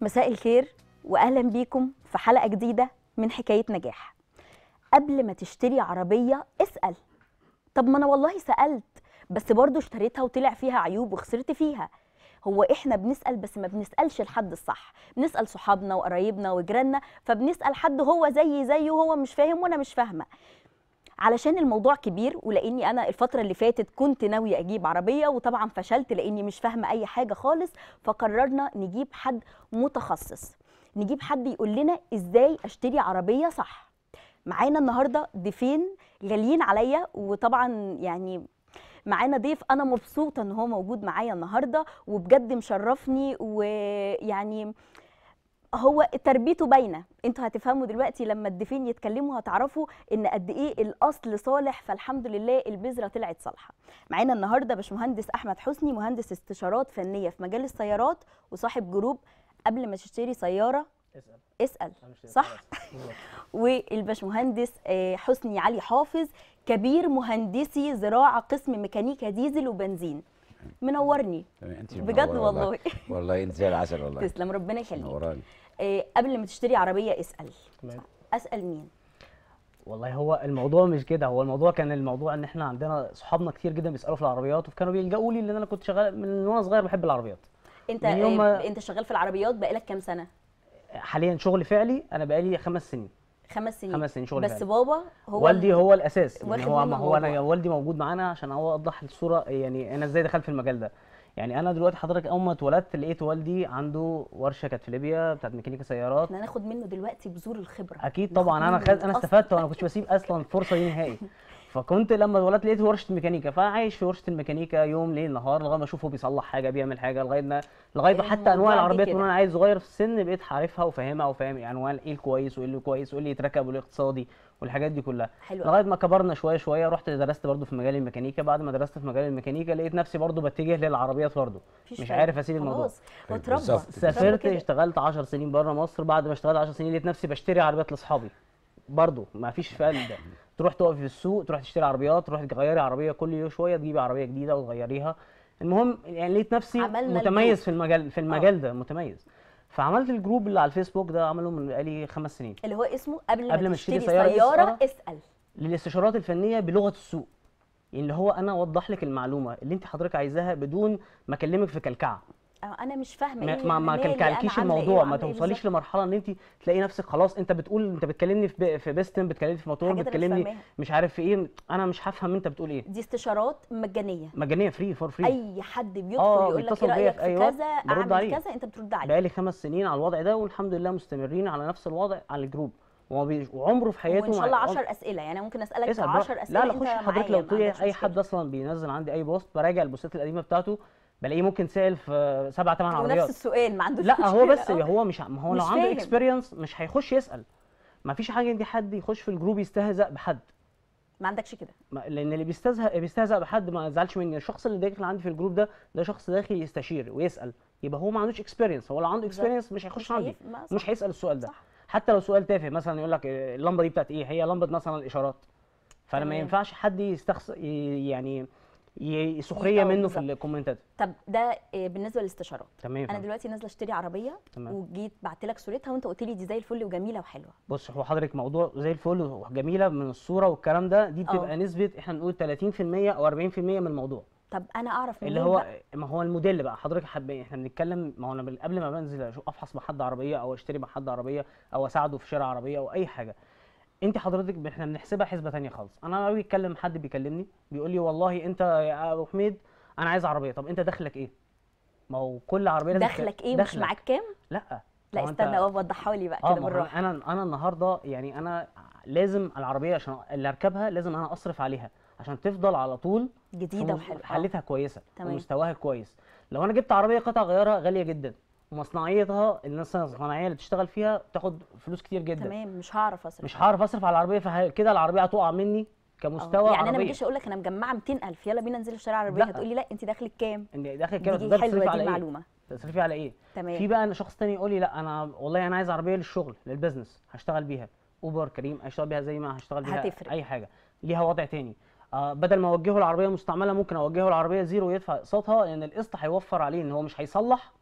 مساء الخير واهلا بيكم في حلقه جديده من حكايه نجاح قبل ما تشتري عربيه اسال طب ما انا والله سالت بس برضه اشتريتها وطلع فيها عيوب وخسرت فيها هو احنا بنسال بس ما بنسالش الحد الصح بنسال صحابنا وقرايبنا وجيراننا فبنسال حد هو زي زيه وهو مش فاهم وانا مش فاهمه علشان الموضوع كبير ولاني انا الفتره اللي فاتت كنت ناويه اجيب عربيه وطبعا فشلت لاني مش فاهمه اي حاجه خالص فقررنا نجيب حد متخصص نجيب حد يقول لنا ازاي اشتري عربيه صح معانا النهارده ضيفين غاليين عليا وطبعا يعني معانا ضيف انا مبسوطه ان هو موجود معايا النهارده وبجد مشرفني ويعني هو تربيته باينه انتوا هتفهموا دلوقتي لما الضيفين يتكلموا هتعرفوا ان قد ايه الاصل صالح فالحمد لله البذره طلعت صالحه معانا النهارده باشمهندس احمد حسني مهندس استشارات فنيه في مجال السيارات وصاحب جروب قبل ما تشتري سياره اسال اسال أنا مش صح بالظبط. والباشمهندس آه، حسني علي حافظ كبير مهندسي زراعه قسم ميكانيكا ديزل وبنزين منورني انت بجد والله والله انت زي العسل والله تسلم ربنا يخليك نوراني آه، قبل ما تشتري عربيه اسال تمام اسال مين والله هو الموضوع مش كده هو الموضوع كان الموضوع ان احنا عندنا صحابنا كتير جدا بيسالوا في العربيات وكانوا بيلجأوا لي لان انا كنت شغال من وانا صغير بحب العربيات انت من يوم آه، ما- انت شغال في العربيات بقالك كام سنه حاليا شغل فعلي انا بقالي خمس سنين خمس سنين خمس سنين شغل بس فعلي. بابا هو والدي هو الاساس واخد يعني هو منه ما هو انا الموضوع. والدي موجود معانا عشان هو اوضح الصوره يعني انا ازاي دخلت في المجال ده يعني انا دلوقتي حضرتك اول ما اتولدت لقيت والدي عنده ورشه كانت في ليبيا بتاعت ميكانيكا سيارات احنا هناخد منه دلوقتي بذور الخبره اكيد ناخد طبعا انا منه خد انا الأصل. استفدت وانا ما كنتش بسيب اصلا الفرصه دي نهائي فكنت لما اتولدت لقيت ورشه الميكانيكا فعايش في ورشه الميكانيكا يوم ليل نهار لغايه ما اشوفه بيصلح حاجه بيعمل حاجه لغايه ما لغايه ما حتى الموضوع انواع جه العربيات كده. وانا عايز صغير في السن بقيت عارفها وفاهمها وفاهم انواع ايه الكويس وايه اللي كويس وايه اللي يتركب وايه الاقتصادي والحاجات دي كلها حلو لغايه ما كبرنا شويه شويه رحت درست برضو في مجال الميكانيكا بعد ما درست في مجال الميكانيكا لقيت نفسي برضو بتجه للعربيات برضو مفيش مش فايدة. عارف اسيب الموضوع خلاص هو اتربى بالظبط. اتربى سافرت كده. اشتغلت 10 سنين بره مصر بعد ما اشتغلت 10 سنين لقيت نفسي بشتري عربيات لاصحابي برضه ما فيش فعل ده تروح تقفي في السوق تروح تشتري عربيات تروح تغيري عربيه كل يوم شويه تجيبي عربيه جديده وتغيريها المهم يعني لقيت نفسي عملنا متميز الجروب. في المجال في المجال ده متميز فعملت الجروب اللي على الفيسبوك ده عمله من بقالي خمس سنين اللي هو اسمه قبل, قبل ما ما تشتري تشتري سيارة سياره, اسأل. اسال للاستشارات الفنيه بلغه السوق يعني اللي هو انا اوضح لك المعلومه اللي انت حضرتك عايزاها بدون ما اكلمك في كلكعه أه، انا مش فاهمه ما ايه ما, ما أنا مالي، أنا كلكعلكيش عاملة إيه الموضوع ما وعاملة إيه توصليش بالظبط. لمرحله ان انت تلاقي نفسك خلاص انت بتقول انت بتكلمني في ب- في بيستن بتكلمني في موتور حاجات أنا مش بتكلمني فاهماها. مش عارف في ايه انا مش هفهم انت بتقول ايه دي استشارات مجانيه مجانيه فري فور فري اي حد بيدخل آه، يقول لك بيتصل ايه بيا رايك في في أي وقت، كذا برد اعمل عليه. كذا انت بترد عليه بقالي خمس سنين على الوضع ده والحمد لله مستمرين على نفس الوضع على الجروب وما بي... وعمره في حياته وان شاء ما- الله عم- 10 اسئله يعني ممكن اسالك اسال 10 بقى. اسئله لا لا انت خش حضرتك معايا، لو ما تقولي عندكش اي مشكلة. حد اصلا بينزل عندي اي بوست براجع البوستات القديمه بتاعته بلاقيه ممكن سائل في سبع ثمان ونفس عربيات السؤال ما عندوش لا هو مشكلة، بس آه. هو مش ما هو مش لو عنده فاهم. اكسبيرينس مش هيخش يسال ما فيش حاجه دي حد يخش في الجروب يستهزأ بحد ما عندكش كده ما- لان اللي بيستهزأ بيستهزأ بحد ما يزعلش مني الشخص اللي داخل عندي في الجروب ده ده شخص داخل يستشير ويسال يبقى هو ما عندوش اكسبيرينس هو لو عنده بالظبط. اكسبيرينس مش هيخش مش عندي هيف- ما- صح. مش هيسال السؤال ده صح. حتى لو سؤال تافه مثلا يقول لك إيه، اللمبه دي بتاعت ايه هي لمبه مثلا الاشارات فلما تمام. ينفعش حد يستخص ي- يعني ي- سخريه آه، منه في بالظبط. الكومنتات طب ده آه، بالنسبه للاستشارات تمام انا فاهم. دلوقتي نازله اشتري عربيه تمام. وجيت بعت لك صورتها وانت قلت لي دي زي الفل وجميله وحلوه بص هو حضرتك موضوع زي الفل وجميله من الصوره والكلام ده دي اه. بتبقى نسبه احنا نقول 30% او 40% من الموضوع طب انا اعرف اللي منين هو بقى؟ ما هو الموديل بقى حضرتك حب احنا بنتكلم ما هو انا بال- قبل ما بنزل اشوف افحص مع حد عربيه او اشتري مع حد عربيه او اساعده في شراء عربيه او اي حاجه انت حضرتك احنا بنحسبها حسبه تانية خالص انا لما باجي اتكلم حد بيكلمني بيقول لي والله انت يا ابو حميد انا عايز عربيه طب انت دخلك ايه ما هو كل عربيه لازم تك- دخلك ايه مش دخلك. معاك كام لا لا هو أنت- استنى وضحها لي بقى اه كده ما هو بالراحه انا انا النهارده يعني انا لازم العربيه عشان اللي اركبها لازم انا اصرف عليها عشان تفضل على طول في جديده مز- وحلوه آه. حالتها كويسه تمام. ومستواها كويس لو انا جبت عربيه قطع غيارها غاليه جدا ومصنعيتها الناس الصناعيه اللي تشتغل فيها تاخد فلوس كتير جدا تمام مش هعرف اصرف مش هعرف اصرف على العربيه فكده العربيه هتقع مني كمستوى يعني انا ما عربيه اجيش اقول لك انا مجمعه 200000 يلا بينا ننزل اشتري عربيه لا. هتقولي لا انت داخلك كام ان داخل كده دي ده حلوه تصرفي دي على ايه المعلومه تصرفي على ايه تمام في بقى أنا شخص تاني يقول لي لا انا والله انا عايز عربيه للشغل للبزنس هشتغل بيها اوبر كريم هشتغل بيها زي ما هشتغل بيها هتفرق. اي حاجه ليها وضع تاني آه بدل ما اوجهه العربيه مستعمله ممكن اوجهه العربيه زيرو ويدفع اقساطها لان القسط هيوفر عليه ان هو مش هيصلح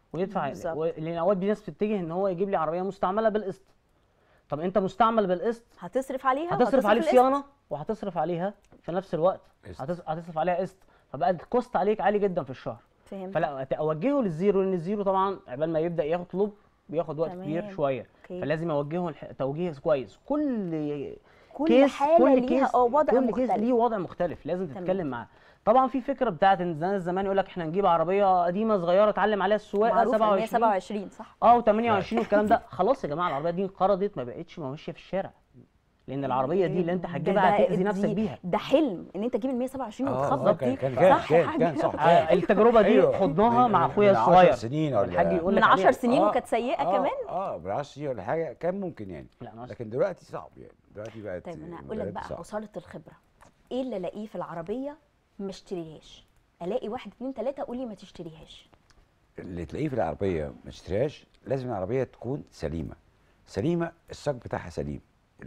ويدفع بالظبط. و- لان اوقات في ناس بتتجه ان هو يجيب لي عربيه مستعمله بالقسط طب انت مستعمل بالقسط هتصرف عليها هتصرف عليه القسط. صيانه وهتصرف عليها في نفس الوقت قسط. هتص- هتصرف عليها قسط فبقى الكوست عليك عالي جدا في الشهر فهمت فلا أت- اوجهه للزيرو لان الزيرو طبعا عبال ما يبدا يطلب بياخد وقت كبير تمام. شويه أوكي. فلازم اوجهه الح- توجيه كويس كل كل كيس حالة كل ليها كيس اه وضع كل كيس مختلف. ليه وضع مختلف لازم تمام. تتكلم معاه طبعا في فكره بتاعت ان زمان زمان يقول لك احنا نجيب عربيه قديمه صغيره اتعلم عليها السواقه معروفة إن هي 27 27 صح اه و28 والكلام ده خلاص يا جماعه العربيه دي انقرضت ما بقتش ماشيه في الشارع لان العربيه دي اللي انت ده- هتجيبها ده- هتاذي نفسك دي- بيها ده حلم ان انت تجيب ال 127 آه، وتخبط آه، دي كان- كان- صح يا كان- حاج كان صح. آه، التجربه دي أيوه. خضناها من- مع من- اخويا من 10 الصغير سنين ولا الحاج يقول من لك 10 عليها. سنين آه، وكانت سيئه آه، كمان اه ب 10 سنين ولا حاجه كان ممكن يعني لا أنا لكن دلوقتي صعب يعني دلوقتي بقت طيب انا هقول لك بقت بقى صعب. عصاره الخبره ايه اللي الاقيه في العربيه ما اشتريهاش الاقي واحد اتنين تلاته اقول لي ما تشتريهاش اللي تلاقيه في العربيه ما تشتريهاش لازم العربيه تكون سليمه سليمه الصاج بتاعها سليم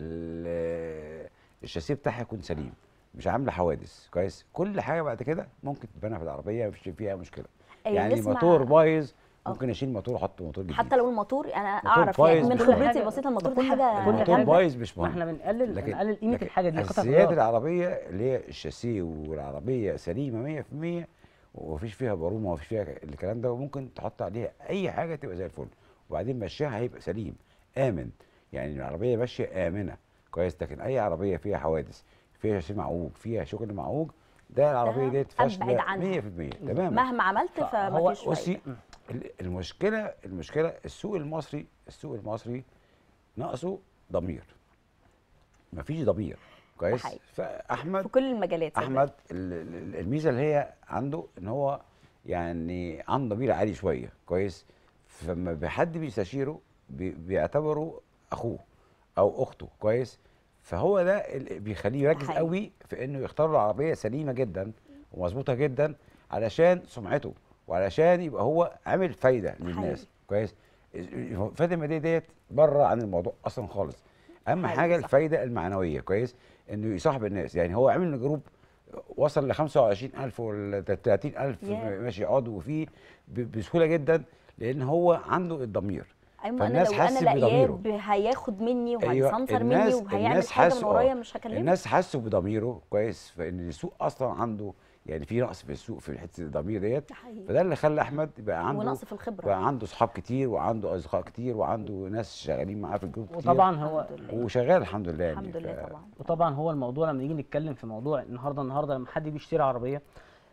ال- الشاسيه بتاعها يكون سليم مش عامله حوادث كويس كل حاجه بعد كده ممكن تتبنى في العربيه مفيش فيها مشكله أيوة، يعني نسمع- موتور بايظ آه. ممكن اشيل موتور احط موتور جديد حتى لو الموتور انا موتور اعرف يعني بايظ من مش خبرتي مهم. البسيطه الموتور ده كل حاجه حاجة- كل الموتور حاجة. بايظ مش ما مهم احنا بنقلل بنقلل قيمه لكن الحاجه دي قطع اساسيات الغيار. العربيه اللي هي الشاسيه والعربيه سليمه 100% ومفيش فيها برومه ومفيش فيها الكلام ده وممكن تحط عليها اي حاجه تبقى زي الفل وبعدين مشيها هيبقى سليم امن يعني العربيه ماشيه امنه كويس لكن اي عربيه فيها حوادث فيها شيء معوج فيها شغل معوج ده العربيه ديت أبعد فاشله عنها. 100% تماما مهما عملت فهو- فما فيش بصي فايده ال- المشكله المشكله السوق المصري السوق المصري ناقصه ضمير مفيش ضمير كويس حقيقي. فاحمد في كل المجالات صدق. احمد ال- ال- الميزه اللي هي عنده ان هو يعني عنده ضمير عالي شويه كويس فلما حد بيستشيره بي- بيعتبره اخوه او اخته كويس فهو ده اللي بيخليه يركز حقيقي. قوي في انه يختار له عربيه سليمه جدا ومظبوطه جدا علشان سمعته وعلشان يبقى هو عامل فايده للناس حقيقي. كويس فاطمه دي ديت بره عن الموضوع اصلا خالص اهم حقيقي، حاجه صح. الفايده المعنويه كويس انه يصاحب الناس يعني هو عامل جروب وصل ل 25000 ولا 30000 ياه. ماشي عضو فيه ب- بسهوله جدا لان هو عنده الضمير ايوه انا فالناس لو انا حست لاقياه بضميره. ب- هياخد مني أيوة، وهيسنسر مني الناس- وهيعمل الناس حاجه من حسوا- ورايا آه، مش هكلمه الناس حسوا بضميره كويس فان السوق اصلا عنده يعني في نقص في السوق في حته الضمير ديت ده حقيقي. فده اللي خلى احمد يبقى عنده ونقص في الخبره بقى عنده اصحاب كتير وعنده اصدقاء كتير وعنده ناس شغالين معاه في الجروب كتير وطبعا هو الحمد لله وشغال الحمد لله يعني الحمد لله ف- طبعا وطبعا هو الموضوع لما نيجي نتكلم في موضوع النهارده النهارده لما حد بيشتري عربيه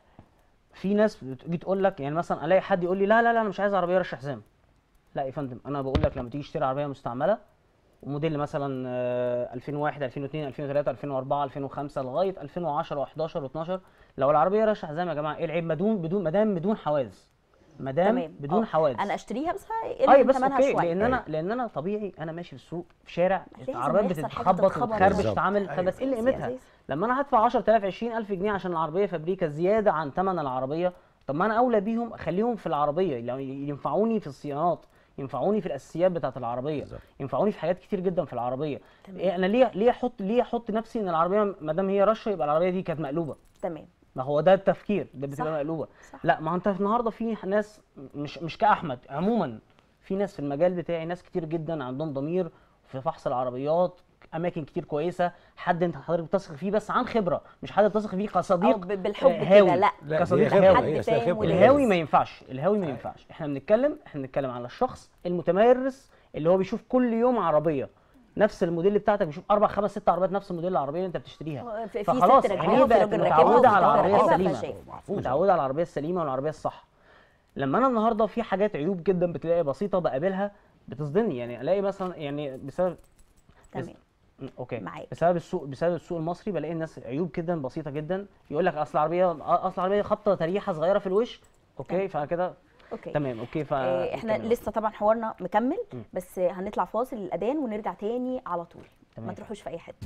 في ناس بتيجي تقول لك يعني مثلا الاقي حد يقول لي لا لا لا انا مش عايز عربيه رش حزام لا يا فندم انا بقول لك لما تيجي تشتري عربيه مستعمله وموديل مثلا آه، 2001 2002 2003 2004 2005 لغايه 2010 و11 و12 لو العربيه رش حزام يا جماعه ايه العيب بدون بدون مدام بدون حوادث مدام تمام بدون آه، حوادث انا اشتريها بس ايوه هقل بس ثمنها اوكي شويه لان انا أيوة. لان انا طبيعي انا ماشي في السوق في شارع لازم العربيات يحصل حاجة بتتخبط تتخبط. وتخربش بالظبط. تعمل أيوة. فبس ايه اللي أساسي، قيمتها أساسي. لما انا هدفع 10000 20000 جنيه عشان العربيه فابريكا زياده عن ثمن العربيه طب ما انا اولى بيهم اخليهم في العربيه لو ينفعوني في الصيانات ينفعوني في الاساسيات بتاعه العربيه بالظبط. ينفعوني في حاجات كتير جدا في العربيه تمام. إيه انا ليه ليه احط ليه احط نفسي ان العربيه ما دام هي رشه يبقى العربيه دي كانت مقلوبه تمام ما هو ده التفكير ده صح، بتبقى مقلوبه صح. لا ما هو انت النهارده في ناس مش مش كاحمد عموما في ناس في المجال بتاعي ناس كتير جدا عندهم ضمير في فحص العربيات اماكن كتير كويسه حد انت حضرتك بتثق فيه بس عن خبره مش حد بتثق فيه كصديق أو ب- بالحب آه، كده، هاوي لا. لا دي كصديق خبرة، هاوي حد هي اسمها فاهم خبرة. ودارس. الهاوي ما ينفعش الهاوي ما ينفعش احنا بنتكلم احنا بنتكلم على الشخص المتمرس اللي هو بيشوف كل يوم عربيه نفس الموديل بتاعتك بيشوف اربع خمس ست عربيات نفس الموديل العربيه اللي انت بتشتريها في في فخلاص ست عينيه راكبها وفي بقت راجل راكبها متعوده وفي على راجل العربيه راكبها، السليمه فشايف. محفوظة. متعوده على العربيه السليمه والعربيه الصح لما انا النهارده في حاجات عيوب جدا بتلاقي بسيطه بقابلها بتصدمني يعني الاقي مثلا يعني بسبب تمام م، اوكي معاك. بسبب السوق بسبب السوق المصري بلاقي الناس عيوب جدا بسيطه جدا يقول لك اصل العربيه اصل العربيه خبطه تريحه صغيره في الوش اوكي فانا كده اوكي تمام اوكي ف آه، احنا تمام. لسه طبعا حوارنا مكمل مم. بس هنطلع فاصل الاذان ونرجع تاني على طول ما تمام. تروحوش في اي حته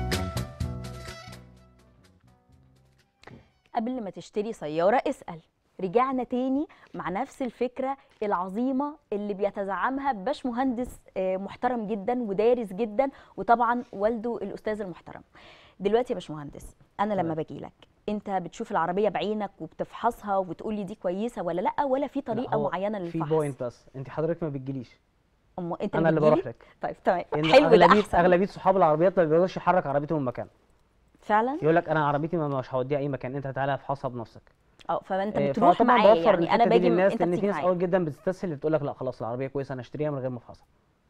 قبل ما تشتري سياره اسال رجعنا تاني مع نفس الفكره العظيمه اللي بيتزعمها باشمهندس آه، محترم جدا ودارس جدا وطبعا والده الاستاذ المحترم دلوقتي يا باشمهندس انا لما تمام. باجي لك انت بتشوف العربيه بعينك وبتفحصها وبتقول لي دي كويسه ولا لا ولا في لا، طريقه هو معينه في للفحص بوينت بس انت حضرتك ما بتجيليش أم انت انا اللي بتجيلي؟ بروح لك طيب تمام لان حلو ده اغلبيه احسن اغلبيه صحاب العربيات ما بيقدرش يحرك عربيته من مكان فعلا يقول لك انا عربيتي ما مش هوديها اي مكان انت تعالى افحصها بنفسك اه فانت آه، بتروح فطبعا معايا بوفر يعني انا الحتة دي باجي للناس انت لان في بتيجي ناس معايا اول جدا بتستسهل بتقول لك لا خلاص العربيه كويسه انا اشتريها من غير ما افحصها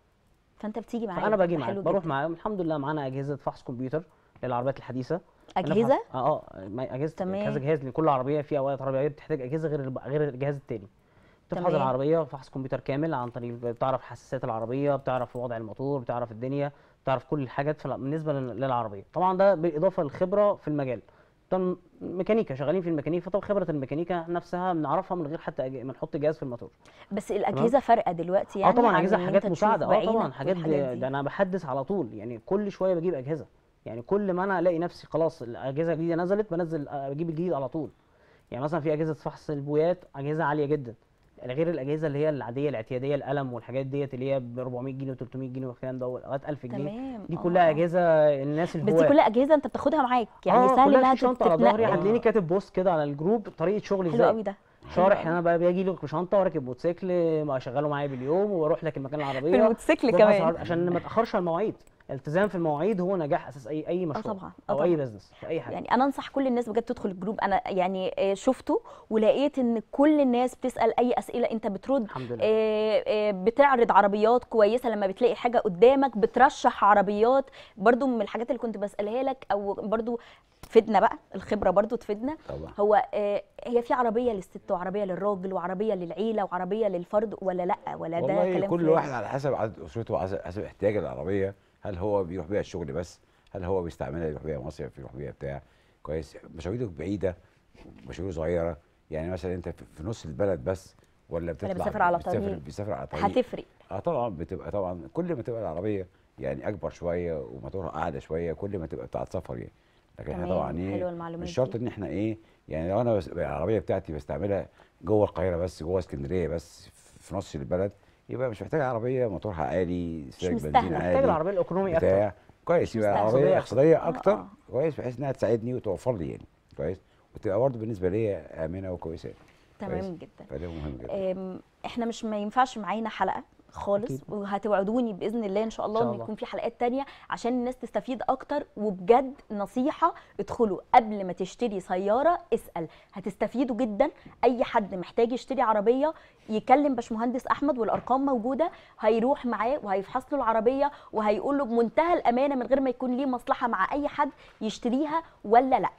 فانت بتيجي معايا فانا باجي معاك حلو بروح جدا. معاهم الحمد لله معانا اجهزه فحص كمبيوتر للعربيات الحديثه اجهزه بنفحص- اه اه ما- اجهزه تمام. كذا جهاز لان كل عربيه في اوقات عربيات بتحتاج اجهزه غير الب- غير الجهاز التاني بتفحص تمام. العربيه فحص كمبيوتر كامل عن طريق بتعرف حساسيات العربيه بتعرف وضع الموتور بتعرف الدنيا بتعرف كل الحاجات في الع- بالنسبه لل- للعربيه طبعا ده بالاضافه للخبره في المجال طبعا ميكانيكا شغالين في الميكانيكا فطبعا خبره الميكانيكا نفسها بنعرفها من غير حتى أج- ما نحط جهاز في الموتور بس الاجهزه فارقه دلوقتي يعني اه طبعا عن اجهزه إن حاجات أنت تشوف مساعده اه بعينك طبعا حاجات والحاجات دي دي. ده انا بحدث على طول يعني كل شويه بجيب اجهزه يعني كل ما انا الاقي نفسي خلاص الاجهزه الجديده نزلت بنزل آه، بجيب الجديد على طول يعني مثلا في اجهزه فحص البويات اجهزه عاليه جدا غير الاجهزه اللي هي العاديه الاعتياديه القلم والحاجات ديت اللي هي ب 400 جنيه و300 جنيه والكلام ده لغايه 1000 جنيه تمام دي آه، كلها آه. اجهزه الناس بس الهواة دي كلها اجهزه انت بتاخدها معاك يعني آه، سهل كلها انها في شنطه على ظهري تتنقل. هتلاقيني كاتب بوست كده على الجروب طريقه شغلي حلو ازاي قوي ده شارح حلو انا بقى باجي لك بشنطه وراكب موتوسيكل ما اشغله معايا باليوم واروح لك المكان العربيه في الموتوسيكل وأبحث كمان عن- عشان ما اتاخرش على المواعيد الالتزام في المواعيد هو نجاح اساس اي اي مشروع طبعاً، آه او اي طبعاً. بزنس في اي حاجه يعني انا انصح كل الناس بجد تدخل الجروب انا يعني آه، شفته ولقيت ان كل الناس بتسال اي اسئله انت بترد الحمد لله آه، آه، بتعرض عربيات كويسه لما بتلاقي حاجه قدامك بترشح عربيات برضو من الحاجات اللي كنت بسالها لك او برضو تفيدنا بقى الخبره برضو تفيدنا طبعا هو آه، هي في عربيه للست وعربيه للراجل وعربيه للعيله وعربيه للفرد ولا لا ولا ده والله كلام كل فارغ؟ واحد على حسب عدد اسرته وحسب حسب احتياج العربيه هل هو بيروح بيها الشغل بس هل هو بيستعملها يروح بيها مصيف يروح بيها بتاع كويس مشاويره بعيده مشاويره صغيره يعني مثلا انت في في نص البلد بس ولا بتطلع بيسافر على بتسافر طريق. بيسافر على طريق هتفرق اه طبعا بتبقى طبعا كل ما تبقى العربيه يعني اكبر شويه وموتورها اعلى شويه كل ما تبقى بتاعت سفر يعني لكن احنا تمام، طبعا حلوة ايه المعلومات مش شرط دي. ان احنا ايه يعني لو انا بس العربيه بتاعتي بستعملها جوه القاهره بس جوه اسكندريه بس في نص البلد يبقى مش محتاج عربيه موتورها عالي سعر بنزين مستاهلة. محتاج عالي العربيه الايكونومي اكتر بتاع كويس يبقى مستاهلة. عربيه اقتصادية اقتصاديه آه، اكتر آه. كويس بحيث انها تساعدني وتوفر لي يعني كويس وتبقى برضه بالنسبه لي امنه وكويسه كويس. تمام جدا فده مهم جدا أم، احنا مش ما ينفعش معانا حلقه خالص أكيد. وهتوعدوني باذن الله ان شاء الله إن ان شاء الله. يكون في حلقات تانية عشان الناس تستفيد اكتر وبجد نصيحه ادخلوا قبل ما تشتري سياره اسال هتستفيدوا جدا اي حد محتاج يشتري عربيه يكلم باشمهندس احمد والارقام موجوده هيروح معاه وهيفحص له العربيه وهيقول له بمنتهى الامانه من غير ما يكون ليه مصلحه مع اي حد يشتريها ولا لا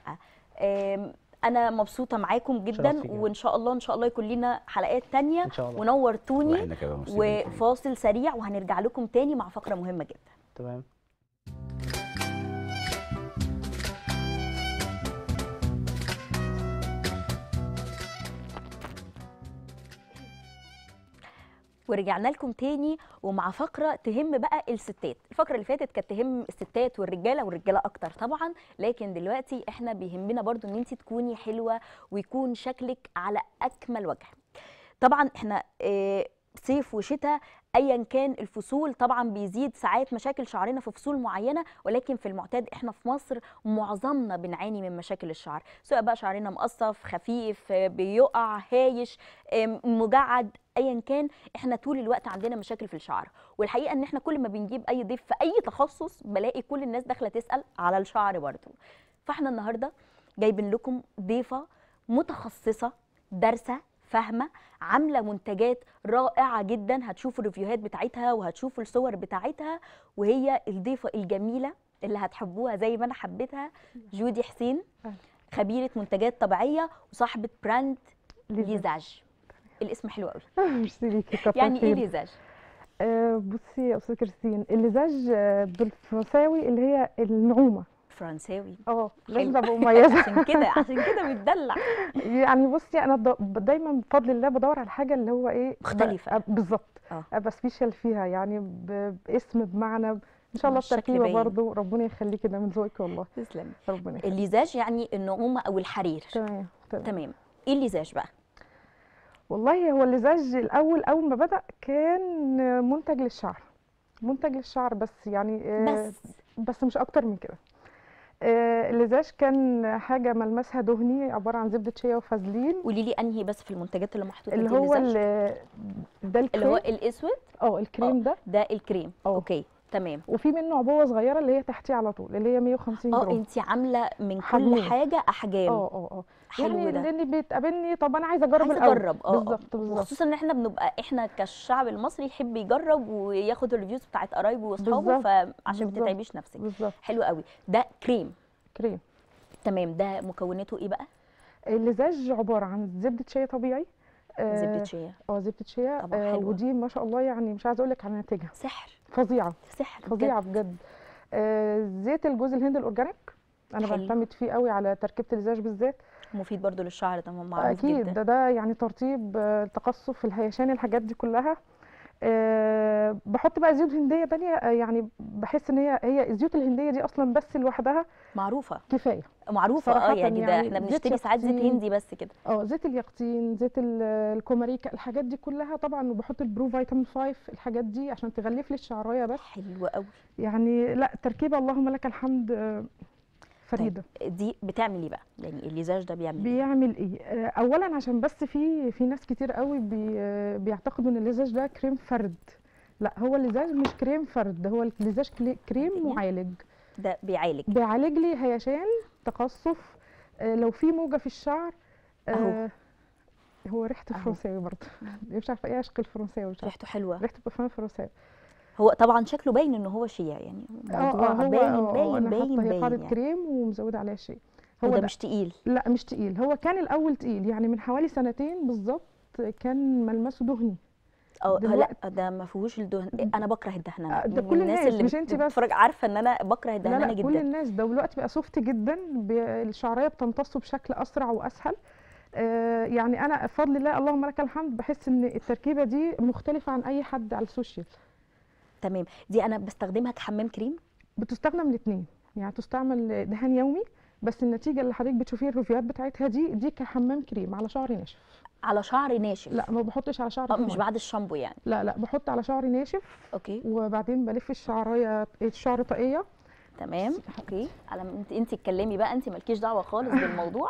أم، انا مبسوطه معاكم جدا شرف فيك يا وان شاء الله ان شاء الله يكون لنا حلقات تانية ان شاء الله ونورتوني واحنا كمان مبسوطين جداً. وفاصل سريع وهنرجع لكم تاني مع فقره مهمه جدا تمام ورجعنا لكم تاني ومع فقره تهم بقى الستات الفقره اللي فاتت كانت تهم الستات والرجاله والرجاله اكتر طبعا لكن دلوقتي احنا بيهمنا برضو ان انت تكوني حلوه ويكون شكلك على اكمل وجه طبعا احنا آه، صيف وشتاء ايا كان الفصول طبعا بيزيد ساعات مشاكل شعرنا في فصول معينه ولكن في المعتاد احنا في مصر معظمنا بنعاني من مشاكل الشعر سواء بقى شعرنا مقصف خفيف آه، بيقع هايش آم، مجعد ايا كان احنا طول الوقت عندنا مشاكل في الشعر والحقيقه ان احنا كل ما بنجيب اي ضيف في اي تخصص بلاقي كل الناس داخله تسال على الشعر برضه فاحنا النهارده جايبين لكم ضيفه متخصصه دارسه فاهمه عامله منتجات رائعه جدا هتشوفوا الريفيوهات بتاعتها وهتشوفوا الصور بتاعتها وهي الضيفه الجميله اللي هتحبوها زي ما انا حبيتها جودي حسين أهلا. خبيره منتجات طبيعيه وصاحبه براند ليزاج. ليزاج الاسم حلو قوي ميرسي ليكي كتر يعني ايه خيرك. ليزاج آه بصي يا استاذه كريستين اللزاج آه، بالفرنساوي اللي هي النعومه فرنساوي اه حلو. لازم ابقى مميزه عشان كده عشان كده متدلع يعني بصي انا د- دايما بفضل الله بدور على الحاجه اللي هو ايه ب- مختلفة. أب- بالظبط اه. ابقى سبيشال فيها يعني ب- باسم بمعنى ان شاء الله الشكل التركيبه باين. برضو ربنا يخليكي ده من ذوقك والله تسلمي ربنا يخليك الليزاج يعني النعومه او الحرير تمام تمام تمام ايه الليزاج بقى والله هو اللزاج الاول اول ما بدا كان منتج للشعر منتج للشعر بس يعني آه، بس بس مش اكتر من كده آه، اللزاج كان حاجه ملمسها دهني عباره عن زبده شيا وفازلين قولي لي انهي بس في المنتجات اللي محطوطه اللي دي هو اللزاج؟ ال- ده اللي هو الكريم الاسود اه الكريم ده ده الكريم اه. اوكي تمام وفي منه عبوه صغيره اللي هي تحتيه على طول اللي هي 150 اه جرام انت عامله من كل حجمين. حاجه احجام اه اه اه حلو يعني ده لاني بيتقابلني طب انا عايزه اجرب عايزه الاول اجرب اه آه. بالظبط بالظبط وخصوصا ان احنا بنبقى احنا كالشعب المصري يحب يجرب وياخد الريفيوز بتاعت قرايبه واصحابه بالظبط. فعشان ما بالظبط. تتعبيش نفسك بالظبط حلو قوي ده كريم كريم تمام ده مكوناته ايه بقى اللزاج عباره عن زبده شيا طبيعي آه، زبده شيا اه زبده شيا طبعا آه حلوة. ودي ما شاء الله يعني مش عايزه اقول لك على نتيجها سحر فظيعه سحر بجد. فظيعه بجد آه زيت الجوز الهند الاورجانيك انا حلو. بعتمد فيه قوي على تركيبه اللزاج بالذات مفيد برضو للشعر ده معروف اكيد جدا ده ده يعني ترطيب آه، التقصف الهيشان الحاجات دي كلها أه بحط بقى زيوت هنديه تانية آه، يعني بحس ان هي هي الزيوت الهنديه دي اصلا بس لوحدها معروفه كفايه معروفه اه صراحة يعني ده يعني احنا زيت بنشتري ساعات زيت يقطين. هندي بس كده اه زيت اليقطين زيت ال- الكوماريكا الحاجات دي كلها طبعا وبحط البرو فيتامين 5 الحاجات دي عشان تغلف لي الشعرايه بس حلو قوي يعني لا تركيبه اللهم لك الحمد آه، فريده دي بتعمل ايه بقى يعني الليزاج ده بيعمل ايه بيعمل ايه آه، اولا عشان بس في في ناس كتير قوي بي آه، بيعتقدوا ان اللزاج ده كريم فرد لا هو اللزاج مش كريم فرد هو اللزاج كلي- كريم إيه؟ معالج ده بيعالج بيعالج لي هيشان تقصف آه، لو في موجه في الشعر أهو. آه، هو ريحته أهو. فرنساوي برضه مش عارفه ايه عشق الفرنساوي مش عارفه ريحته حلوه ريحته برفان فرنساوي هو طبعا شكله باين ان هو شيا يعني موضوع هو باين آه، باين انا باين حاطه هي باين قاعده يعني. كريم ومزوده عليها شيء هو وده ده مش تقيل لا مش تقيل هو كان الاول تقيل يعني من حوالي سنتين بالظبط كان ملمسه دهني اه دلوقتي- لا ده ما فيهوش الدهن انا بكره الدهن انا آه، ده من كل الناس الناس، اللي مش انت بس. بتتفرج عارفه ان انا بكره لا الدهنانه لا كل جدا الناس ده دلوقتي بقى سوفت جدا بي- الشعريه بتمتصه بشكل اسرع واسهل آه يعني انا بفضل الله اللهم لك الحمد بحس ان التركيبه دي مختلفه عن اي حد على السوشيال تمام دي انا بستخدمها كحمام كريم بتستخدم الاثنين يعني تستعمل دهان يومي بس النتيجه اللي حضرتك بتشوفيها الريفيوهات بتاعتها دي دي كحمام كريم على شعري ناشف على شعر ناشف لا ما بحطش على شعري اه مش مية. بعد الشامبو يعني لا لا بحط على شعري ناشف اوكي وبعدين بلف الشعريه الشعر طاقيه تمام اوكي على ما انت انت اتكلمي بقى انت مالكيش دعوه خالص بالموضوع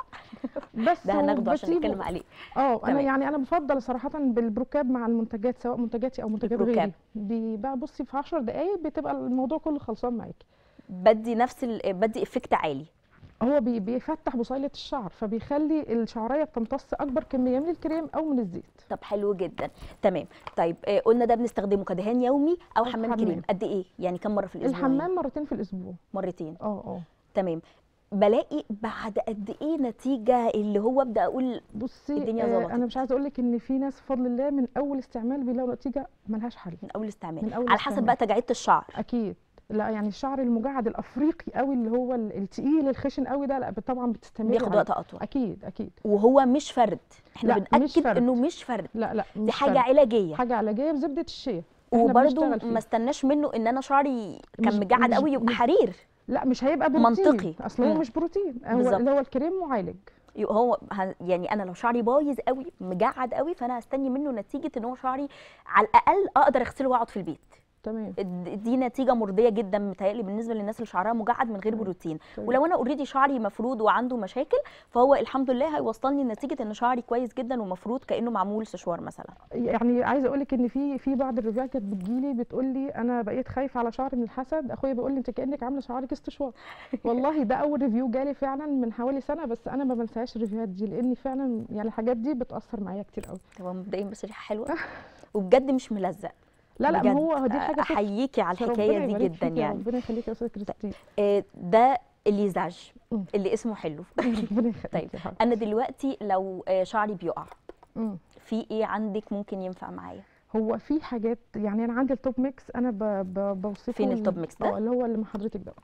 بس ده هناخده عشان وبسيبه- نتكلم عليه اه انا تمام. يعني انا بفضل صراحه بالبروكاب مع المنتجات سواء منتجاتي او منتجات البروكاب. غيري بيبقى بصي في 10 دقائق بتبقى الموضوع كله خلصان معاكي بدي نفس ال... بدي افكت عالي هو بي بيفتح بصيله الشعر فبيخلي الشعريه بتمتص اكبر كميه من الكريم او من الزيت طب حلو جدا تمام طيب آه، قلنا ده بنستخدمه كدهان يومي او أو حمام حمام. كريم قد ايه يعني كم مره في الاسبوع يعني؟ الحمام مرتين في الاسبوع مرتين اه اه تمام بلاقي بعد قد ايه نتيجه اللي هو ابدا اقول بصي الدنيا آه ظبطت. انا مش عايزه اقول لك ان في ناس بفضل الله من اول استعمال بيلاقوا نتيجه ملهاش حل من اول استعمال من أول على حسب استعمال. بقى تجعيده الشعر اكيد لا يعني الشعر المجعد الافريقي قوي اللي هو ال- التقيل الخشن قوي ده لا طبعا بتستمر بياخد عليه. وقت اطول اكيد اكيد وهو مش فرد احنا لا، مش بناكد فرد. انه مش فرد لا لا دي مش حاجه فرد. علاجيه حاجه علاجيه بزبده الشيا إحنا وبرده بنشتغل فيه. ما استناش منه ان انا شعري مش- كان مجعد مش- قوي يبقى مش- حرير لا مش هيبقى بروتين منطقي. اصل هو مم. مش بروتين هو بالظبط. اللي هو الكريم معالج يبقى هو ه- يعني انا لو شعري بايظ قوي مجعد قوي فانا هستني منه نتيجه ان هو شعري على الاقل اقدر اغسله واقعد في البيت تمام د- دي نتيجه مرضيه جدا متهيألي بالنسبه للناس اللي شعرها مجعد من غير مم. بروتين طيب. ولو انا اوريدي شعري مفرود وعنده مشاكل فهو الحمد لله هيوصلني لنتيجه ان شعري كويس جدا ومفروض كانه معمول سشوار مثلا يعني عايزه اقول لك ان في في بعض الرجال كانت بتجيلي بتقول لي انا بقيت خايفه على شعري من الحسد اخويا بيقول لي انت كانك عامله شعرك استشوار والله ده اول ريفيو جالي فعلا من حوالي سنه بس انا ما بنساهاش الريفيوهات دي لاني فعلا يعني الحاجات دي بتاثر معايا كتير قوي هو مبدئيا بس ريحه حلوه وبجد مش ملزق لا لا بجد. ما هو دي حاجه صح. احييكي على ربنا الحكايه دي يبارك جدا فيك يا يعني ربنا يخليك يا استاذه كريستين آه، ده الليزاج مم. اللي اسمه حلو ربنا يخليك طيب يا حبيبي. انا دلوقتي لو آه، شعري بيقع مم. في ايه عندك ممكن ينفع معايا هو في حاجات يعني انا عندي التوب ميكس انا ب... ب... بوصفه فين ال- التوب ميكس ده؟ اه اللي هو اللي مع حضرتك ده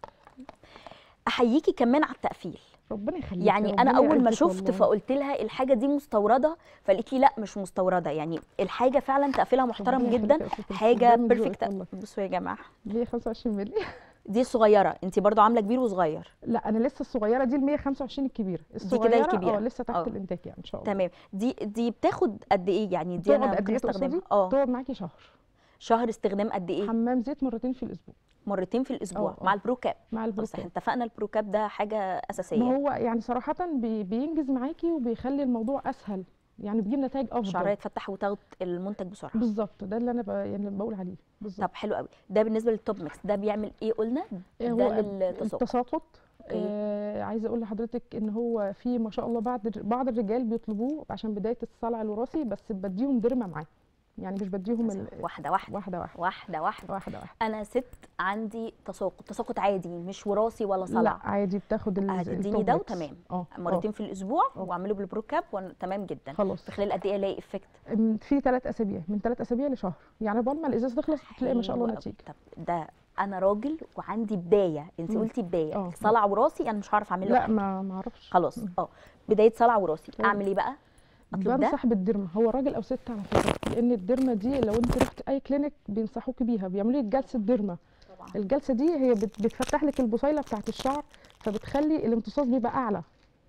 احييكي كمان على التقفيل ربنا يخليك يعني ربنا انا اول ما يعزك شفت والله. فقلت لها الحاجه دي مستورده فقالت لي لا مش مستورده يعني الحاجه فعلا تقفيلها محترم ربنا يخليك جدا يا أستاذ كريستين، حاجه ده من ذوقك بيرفكت والله. بصوا يا جماعه ليه 25 مللي دي الصغيره انت برضو عامله كبير وصغير لا انا لسه الصغيره دي ال 125 الكبيره كده الصغيره الكبيرة. اه لسه تحت آه. الانتاج يعني ان شاء الله تمام دي دي بتاخد قد ايه يعني دي تقعد انا قد ممكن ايه استخدمها تقصدي؟ اه تقعد معاكي شهر شهر استخدام قد ايه حمام زيت مرتين في الاسبوع مرتين في الاسبوع آه، آه. مع البرو كاب مع بس البروكاب احنا اتفقنا البرو كاب ده حاجه ما اساسيه هو يعني صراحه بي بينجز معاكي وبيخلي الموضوع اسهل يعني بيجيب نتائج افضل شعرها يتفتح وتاخد المنتج بسرعه بالظبط ده اللي انا ب... يعني اللي بقول عليه بالظبط طب حلو قوي ده بالنسبه للتوب ميكس ده بيعمل ايه قلنا إيه ده هو للتساقط التساقط إيه؟ آه عايزه اقول لحضرتك ان هو في ما شاء الله بعض بعض الرجال بيطلبوه عشان بدايه الصلع الوراثي بس بديهم درمه معاه يعني مش بديهم ال... واحده واحده واحده واحده واحده واحده واحده واحده انا ست عندي تساقط تساقط عادي مش وراثي ولا لا صلع عادي بتاخد ال- هتديني التوب ده ميكس. وتمام. اه مرتين في الاسبوع آه. واعمله بالبرو كاب وانا تمام جدا آه، خلاص في خلال قد ايه الاقي افكت أم، في ثلاث اسابيع من ثلاث اسابيع لشهر يعني قبل ما الازاز تخلص تلاقي ما شاء الله حلو أوي. نتيجه طب ده انا راجل وعندي بدايه انت مم. قلتي بدايه آه. صلع وراثي انا مش هعرف اعمله لا لوحدي. ما ما اعرفش خلاص مم. اه بدايه صلع وراثي أيوة. اعمل ايه بقى اطلب ده بنصح بالدرمه هو راجل او ست على فكره لان الدرمه دي لو انت رحت اي كلينيك بينصحوكي بيها بيعملوا لك جلسه درمه طبعا الجلسه دي هي بت- بتفتح لك البصيله بتاعت الشعر فبتخلي الامتصاص بيبقى اعلى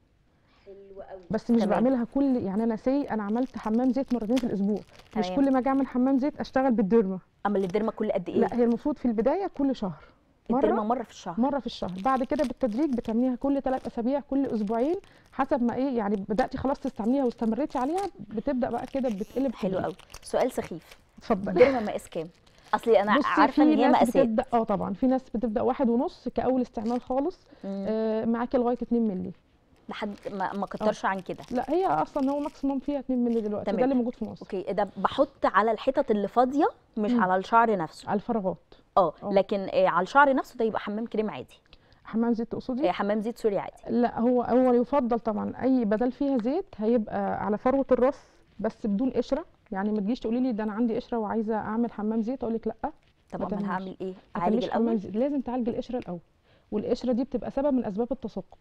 حلو قوي بس مش تمام. بعملها كل يعني انا سي انا عملت حمام زيت مرتين في الاسبوع مش تمام. كل ما اجي اعمل حمام زيت اشتغل بالدرمه اما الديرما كل قد ايه لا هي المفروض في البدايه كل شهر الديرما مره مره في الشهر مره في الشهر بعد كده بالتدريج بتعمليها كل ثلاث اسابيع كل اسبوعين حسب ما ايه يعني بداتي خلاص تستعمليها واستمريتي عليها بتبدا بقى كده بتقلب حلو تدريج. قوي سؤال سخيف اتفضلي الديرما مقاس كام اصلي انا بصي عارفه ان في هي ناس مقاسات بتبدا اه طبعا في ناس بتبدا واحد ونص كاول استعمال خالص مم. آه معاكي لغايه 2 مللي لحد ما ما كترش عن كده لا هي اصلا هو ماكسيموم فيها 2 مللي دلوقتي تمام. ده اللي موجود في مصر اوكي ده بحط على الحتت اللي فاضيه مش مم. على الشعر نفسه على الفراغات اه آه. لكن آه على الشعر نفسه ده يبقى حمام كريم عادي حمام زيت تقصدي آه حمام زيت سوري عادي لا هو هو يفضل طبعا اي بدل فيها زيت هيبقى على فروه الراس بس بدون قشره يعني ما تجيش تقولي لي ده انا عندي قشره وعايزه اعمل حمام زيت اقول لك لا طب ما امال تعمليش. هعمل ايه ما اعالج تعمليش حمام الاول زيت لازم تعالجي القشره الاول والقشره دي بتبقى سبب من اسباب التساقط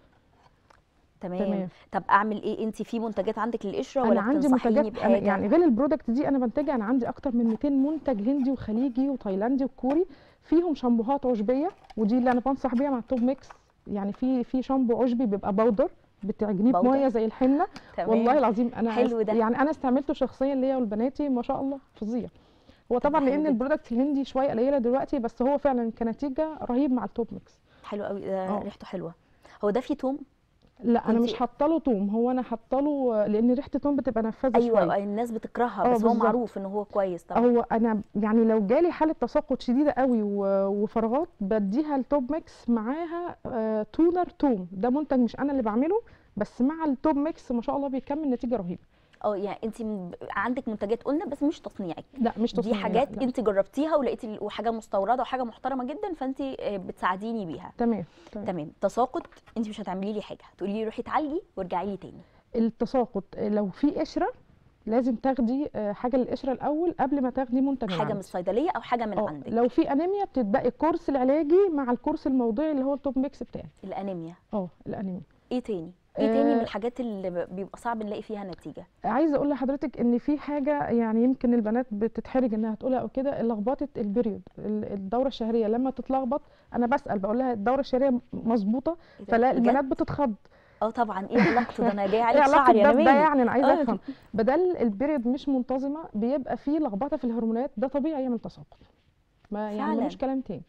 تمام. تمام. طب اعمل ايه انت في منتجات عندك للقشره ولا انا عندي بتنصحيني منتجات أنا بحاجه يعني غير البرودكت دي انا بنتجها انا عندي اكتر من 200 منتج هندي وخليجي وتايلاندي وكوري فيهم شامبوهات عشبيه ودي اللي انا بنصح بيها مع التوب ميكس يعني في في شامبو عشبي بيبقى باودر بتعجنيه باودر. بميه زي الحنه تمام. والله العظيم انا حلو است- ده. يعني انا استعملته شخصيا ليا ولبناتي ما شاء الله فظيع هو طبعا حلو لان جدا. البرودكت الهندي شويه قليله دلوقتي بس هو فعلا كنتيجه رهيب مع التوب ميكس حلو قوي ده آه. ريحته حلوه هو ده فيه توم لا انا كنتي- مش حاطه له توم هو انا حاطه له لان ريحه التوم بتبقى نفاذه ايوه شويه الناس بتكرهها آه، بس هو بالظبط. معروف ان هو كويس طبعا هو انا يعني لو جالي حاله تساقط شديده قوي و- وفراغات بديها التوب ميكس معاها آه تونر توم ده منتج مش انا اللي بعمله بس مع التوب ميكس ما شاء الله بيكمل نتيجه رهيبه اه يعني انت م- عندك منتجات قلنا بس مش تصنيعك لا مش دي تصنيع لا، حاجات لا. انت جربتيها ولقيتي ال- وحاجه مستورده وحاجه محترمه جدا فانت آه، بتساعديني بيها تمام تمام تمام تساقط انت مش هتعملي لي حاجه هتقولي لي روحي اتعالجي وارجعي لي تاني التساقط آه، لو في قشره لازم تاخدي آه، حاجه للقشره الاول قبل ما تاخدي منتج حاجه من عندي. الصيدليه او حاجه من آه، عندك لو في انيميا بتتبقي الكورس العلاجي مع الكورس الموضعي اللي هو التوب ميكس بتاعي الانيميا اه الانيميا ايه تاني ايه تاني من آه، الحاجات اللي ب- بيبقى صعب نلاقي فيها نتيجه عايزه اقول لحضرتك ان في حاجه يعني يمكن البنات بتتحرج انها تقولها او كده لخبطه البريود ال- الدوره الشهريه لما تتلخبط انا بسال بقول لها الدوره الشهريه مظبوطه إيه ده؟ فلا بجد؟ البنات بتتخض اه طبعا ايه علاقته ده انا جاي ايه عليك علاقه شعري ده انا بده مالي يعني انا عايزه آه. افهم بدل البريود مش منتظمه بيبقى فيه لخبطه في الهرمونات ده طبيعي يعمل تساقط ما يعني فعلاً. ملوش كلام تاني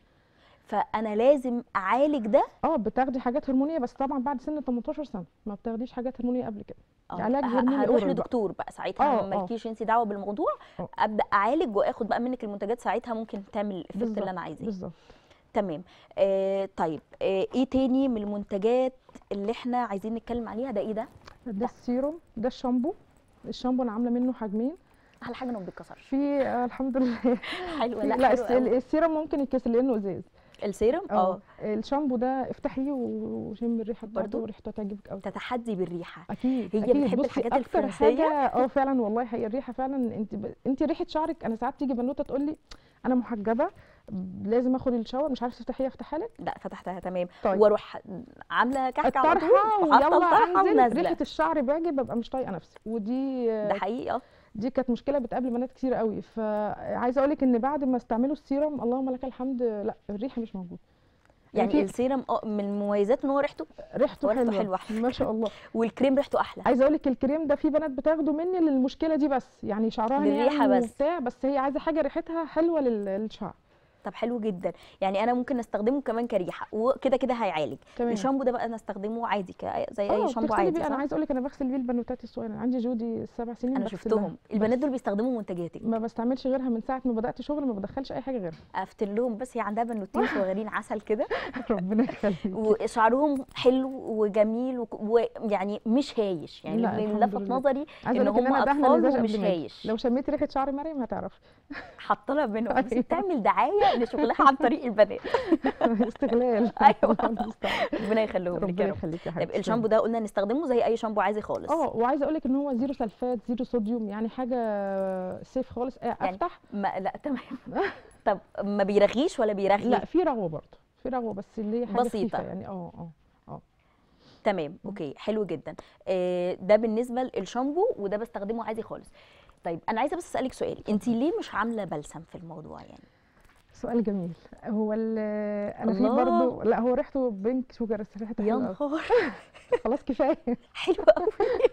فانا لازم اعالج ده اه بتاخدي حاجات هرمونيه بس طبعا بعد سن 18 سنه ما بتاخديش حاجات هرمونيه قبل كده آه، علاج ه- هرموني هروح oral بقى. لدكتور بقى ساعتها آه، ما آه. مالكيش انت دعوه بالموضوع آه. ابدا اعالج واخد بقى منك المنتجات ساعتها ممكن تعمل الافكت اللي بالظبط، انا عايزاه بالظبط تمام آه طيب آه ايه تاني من المنتجات اللي احنا عايزين نتكلم عليها ده ايه ده ده السيروم ده الشامبو الشامبو انا عامله منه حجمين احلى حاجه انه ما بيتكسرش في آه الحمد لله حلو في- لا, لا حلو الس- قوي. السيرم ممكن يتكسر لانه ازاز السيرم اه الشامبو ده افتحيه وشم الريحه بتاعته برضو؟ وريحته هتعجبك قوي تتحدي بالريحه اكيد هي أكيد. بتحب بصي، الحاجات اكتر الفرنسية؟ حاجه اه فعلا والله حقيقة الريحه فعلا انت ب... انت ريحه شعرك انا ساعات تيجي بنوته تقول لي انا محجبه لازم اخد الشاور مش عارفه تفتحيها افتحها لك لا فتحتها تمام طيب. واروح عامله كحكه على طول الطرحه وحاطه ويلا الطرحه انزل ونازله ريحه الشعر باجي ببقى مش طايقه نفسي ودي ده حقيقي اه دي كانت مشكله بتقابل بنات كتير قوي فعايزه اقول لك ان بعد ما استعملوا السيروم اللهم لك الحمد لا الريحه مش موجوده يعني في- السيرم اه من مميزاته ان هو ريحته ريحته وريحته حلوه حلوة. ما شاء الله والكريم ريحته احلى عايزه اقول لك الكريم ده في بنات بتاخده مني للمشكله دي بس يعني شعرها للريحة ناعم بس. وبتاع بس هي عايزه حاجه ريحتها حلوه لل- للشعر طب حلو جدا يعني انا ممكن استخدمه كمان كريحه وكده كده هيعالج تمام الشامبو ده بقى انا استخدمه عادي ك... زي اي اه شامبو بتغسلي عادي بيه انا صح؟ عايزه اقول لك انا بغسل بيه البنوتات الصغيره عندي جودي سبع سنين انا بغسلها. شفتهم البنات بس دول بيستخدموا منتجاتك ما بستعملش غيرها من ساعه ما بدات شغل ما بدخلش اي حاجه غيرها افتن لهم بس هي عندها بنوتين صغيرين عسل كده ربنا يخليك وشعرهم حلو وجميل وك- ويعني مش هايش يعني لا، اللي الحمد لفت لله. نظري عايزه ان اقول لك ان هم انا دهنه اطفال لزاج ومش قبل ما أجي. هايش لو شميت ريحه شعر مريم هتعرف حاطه لها بينهم بس أيوة. بتعمل دعايه لشغلها عن طريق البنات استغلال أيوة. الله المستعان. ربنا يخليهم لك ربنا يا رب يخليك يا طيب حبيبتي الشامبو ده قلنا نستخدمه زي اي شامبو عادي خالص اه وعايزه اقول لك ان هو زيرو سلفات زيرو صوديوم يعني حاجه سيف خالص آه، يعني افتح ما لا تمام طب ما بيرغيش ولا بيرغي لا في رغوه برضه في رغوه بس اللي هي حاجه بسيطة. خفيفة يعني اه اه تمام اوكي حلو جدا آه، ده بالنسبه للشامبو وده بستخدمه عادي خالص طيب انا عايزه بس اسالك سؤال انت ليه مش عامله بلسم في الموضوع يعني سؤال جميل هو ال- انا في الله. برضه لا هو ريحته بينك شوجر بس ريحته يا حلوه أوي. نهار خلاص كفايه حلو قوي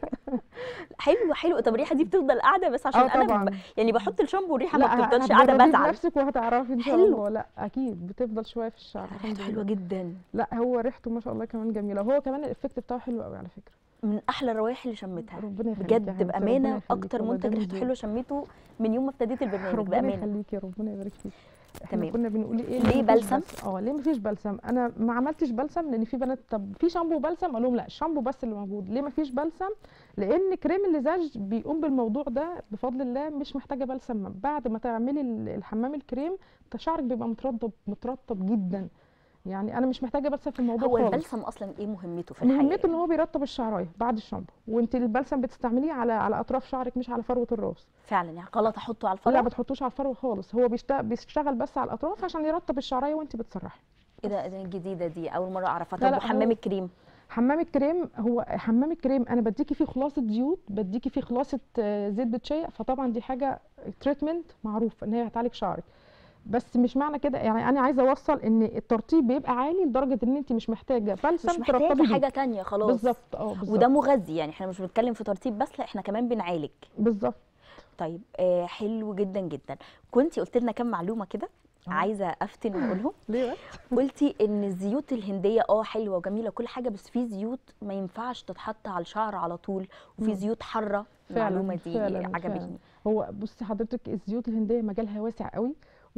حلو حلو طب الريحه دي بتفضل قاعده بس عشان اه انا طبعا ب... يعني بحط الشامبو والريحه ما لا بتفضلش قاعده هتجربيه بزعل بنفسك وهتعرفي ان شاء حلو. الله لا اكيد بتفضل شويه في الشعر الحمد ريحته حلوه لله جدا لا هو ريحته ما شاء الله كمان جميله وهو كمان الافكت بتاعه حلو قوي على فكره من احلى الروائح اللي شميتها ربنا يخليك يا بجد حبيبتي، ربنا بامانه يخليك اكتر والله، منتج ده ريحته من حلوه شميته من يوم ما ابتديت البرنامج ربنا بامانه يخليكي ربنا يبارك فيك احنا تمام. كنا بنقول ايه ليه مفيش بلسم؟ بلس- اه ليه مفيش بلسم انا ما عملتش بلسم لان في بنات طب في شامبو بلسم اقول لهم لا الشامبو بس اللي موجود ليه مفيش بلسم لان كريم اللزاج بيقوم بالموضوع ده بفضل الله مش محتاجه بلسم بعد ما تعملي ال- الحمام الكريم انت شعرك بيبقى مترطب مترطب جدا يعني انا مش محتاجه بلسم في الموضوع هو خالص البلسم اصلا ايه مهمته في الحياه مهمته ان هو بيرطب الشعرايه بعد الشامبو وانت البلسم بتستعمليه على على اطراف شعرك مش على فروه الراس فعلا يعني غلط احطه على لا الفرع ما تحطوش على الفروه خالص هو بيشت- بيشتغل بس على الاطراف عشان يرطب الشعرايه وانت بتسرحي ايه ده ده الجديده دي اول مره اعرفها لا، طب لا، وحمام هو- الكريم حمام الكريم هو حمام الكريم انا بديكي فيه خلاصه زيوت بديكي فيه خلاصه آه، زيت بتشيع فطبعا دي حاجه تريتمنت معروف ان هي هتعالج شعرك بس مش معنى كده يعني انا عايزه اوصل ان الترطيب بيبقى عالي لدرجه ان انت مش محتاجه بلسم مش محتاجه ترطبي بيه. حاجه تانية خلاص بالظبط اه بالظبط وده مغذي يعني احنا مش بنتكلم في ترطيب بس لا احنا كمان بنعالج بالظبط طيب آه حلو جدا جدا كنتي قلت لنا كام معلومه كده آه. عايزه افتن واقولهم ليه بقى؟ قلتي ان الزيوت الهنديه اه حلوه وجميله كل حاجه بس في زيوت ما ينفعش تتحط على الشعر على طول وفي مم. زيوت حاره فعلاً، المعلومه دي فعلاً، عجبتني فعلاً. هو بصي حضرتك الزيوت الهنديه مجالها واسع قوي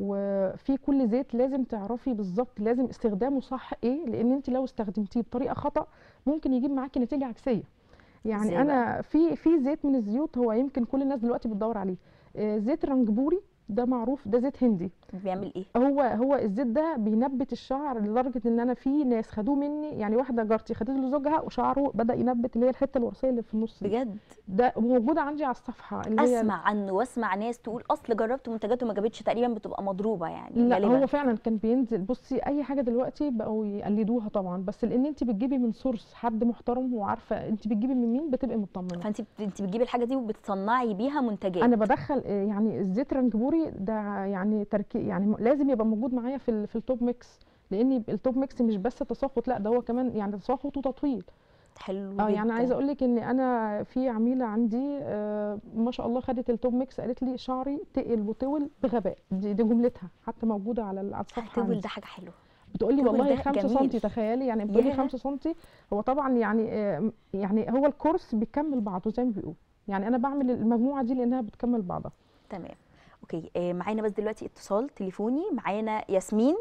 وفي كل زيت لازم تعرفي بالظبط لازم استخدامه صح ايه لان انت لو استخدمتيه بطريقه خطا ممكن يجيب معاكي نتيجه عكسيه يعني إزاي انا في في زيت من الزيوت هو يمكن كل الناس دلوقتي بتدور عليه آه، زيت الرنجبوري ده معروف ده زيت هندي بيعمل ايه هو هو الزيت ده بينبت الشعر لدرجه ان انا في ناس خدوه مني يعني واحده جارتي خدته لزوجها وشعره بدا ينبت اللي هي الحته الوراثيه اللي في النص دي. بجد ده موجوده عندي على الصفحه اللي هي اسمع عنه واسمع ناس تقول اصل جربت منتجاته ما جابتش تقريبا بتبقى مضروبه يعني لا غالبا هو فعلا كان بينزل بصي اي حاجه دلوقتي بقوا يقلدوها طبعا بس لان انت بتجيبي من سورس حد محترم وعارفه انت بتجيبي من مين بتبقي مطمنه فانت بت- انت بتجيبي الحاجه دي وبتصنعي بيها منتجات انا بدخل آه، يعني الزيت رنجبوري ده يعني تركي يعني م- لازم يبقى موجود معايا في ال- في التوب ميكس لان التوب ميكس مش بس تساقط لا ده هو كمان يعني تساقط وتطويل حلو اه يعني جداً. عايزه اقول لك ان انا في عميله عندي آه ما شاء الله خدت التوب ميكس قالت لي شعري تقل وطول بغباء دي, دي جملتها حتى موجوده على ال- على الصفحه هتول عندي. ده حاجه حلوه بتقول لي الطول والله ده 5 سم جميل. تخيلي يعني بتقول لي ياه. 5 سم هو طبعا يعني آه، يعني هو الكورس بيكمل بعضه زي ما بيقول يعني انا بعمل المجموعه دي لانها بتكمل بعضها تمام اوكي آه معانا بس دلوقتي اتصال تليفوني معانا ياسمين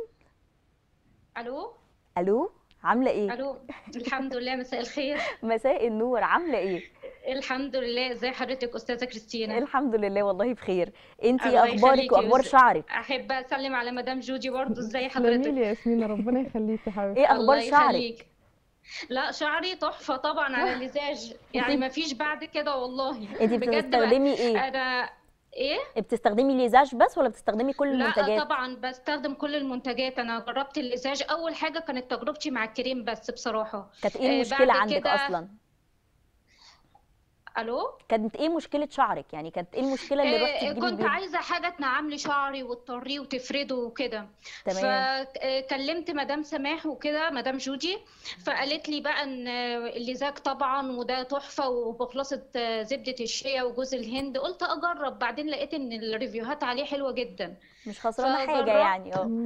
الو الو عامله ايه الو الحمد لله مساء الخير مساء النور عامله ايه الحمد لله ازي حضرتك استاذه كريستينا الحمد لله والله بخير انتي الله اخبارك يخليكي واخبار ويس- شعرك احب اسلم على مدام جودي برضو ازي تسلمي حضرتك لي يا ياسمين ربنا يخليكي يا حبيبتي ايه اخبار الله شعرك يخليك لا شعري تحفه طبعا على اللزاج يعني ما فيش بعد كده والله انتي بجد بقى. بتستخدمي ايه انا ايه بتستخدمي ليزاج بس ولا بتستخدمي كل لا المنتجات طبعا بستخدم كل المنتجات انا جربت اللزاج اول حاجه كانت تجربتي مع الكريم بس بصراحه كانت ايه آه، المشكله بعد عندك كده- اصلا الو كانت ايه مشكله شعرك يعني كانت ايه المشكله اللي رحتي آه، تجيبي كنت البيبي عايزه حاجه تنعم لي شعري وتطريه وتفرده وكده تمام فكلمت مدام سماح وكده مدام جودي فقالت لي بقى ان الليزاك طبعا وده تحفه وبخلاصه زبده الشيا وجوز الهند قلت اجرب بعدين لقيت ان الريفيوهات عليه حلوه جدا مش خسرانه حاجه فجربت. يعني اه